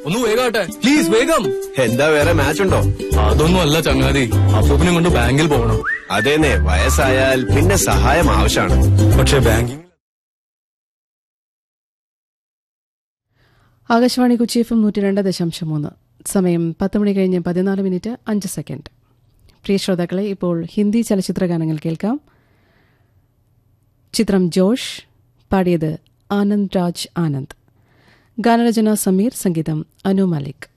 ഒന്ന് വേഗാട്ടെ പ്ലീസ് വേഗം എന്താ വേറെ മാച്ച് ഉണ്ടോ അതൊന്നും അല്ല ചങ്ങാതി അപ്പൂപ്പിനെ കൊണ്ട് ബാങ്കിൽ പോകണം അതേന്നെ വയസ്സായാൽ പിന്നെ സഹായം ആവശ്യമാണ് പക്ഷെ banking Akashvani Kochi F M നൂറ്റി രണ്ട് ദശാംശം മൂന്ന് സമയം പത്ത് മണി കഴിഞ്ഞ് പതിനാല് മിനിറ്റ് അഞ്ച് സെക്കൻഡ് പ്രിയ ശ്രോതാക്കളെ ഇപ്പോൾ ഹിന്ദി ചലച്ചിത്ര ഗാനങ്ങൾ കേൾക്കാം ചിത്രം ജോഷ് പാടിയത് ആനന്ദ് രാജ് ആനന്ദ് ഗാനരചന സമീർ സംഗീതം അനു മാലിക്